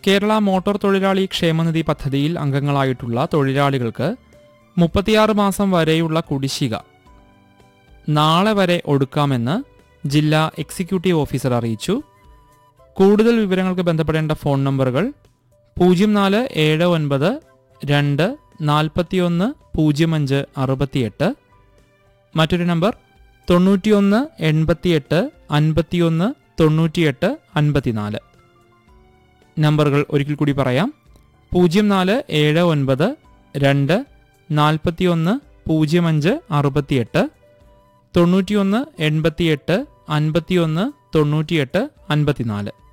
Kerala motor തൊഴിലാളി ക്ഷേമനിധി പദ്ധതിയിൽ അംഗങ്ങളായിട്ടുള്ള തൊഴിലാളികൾക്ക് മുപ്പത്തിയാറ് മാസം വരെയുള്ള കുടിശ്ശിക നാളെ വരെ ഒടുക്കാമെന്ന് ജില്ലാ എക്സിക്യൂട്ടീവ് ഓഫീസർ അറിയിച്ചു കൂടുതൽ വിവരങ്ങൾക്ക് ബന്ധപ്പെടേണ്ട ഫോൺ നമ്പറുകൾ പൂജ്യം നാല് ഏഴ് ഒൻപത് രണ്ട് നാൽപ്പത്തിയൊന്ന് പൂജ്യം അഞ്ച് അറുപത്തിയെട്ട് മറ്റൊരു നമ്പർ തൊണ്ണൂറ്റിയൊന്ന് എൺപത്തിയെട്ട് അൻപത്തിയൊന്ന് തൊണ്ണൂറ്റിയെട്ട് അൻപത്തിനാല് നമ്പറുകൾ ഒരിക്കൽ കൂടി പറയാം പൂജ്യം നാല് ഏഴ് ഒൻപത് രണ്ട് നാൽപ്പത്തിയൊന്ന് പൂജ്യം അഞ്ച് അറുപത്തിയെട്ട് തൊണ്ണൂറ്റിയൊന്ന് എൺപത്തിയെട്ട് അൻപത്തിയൊന്ന് തൊണ്ണൂറ്റിയെട്ട് അൻപത്തിനാല്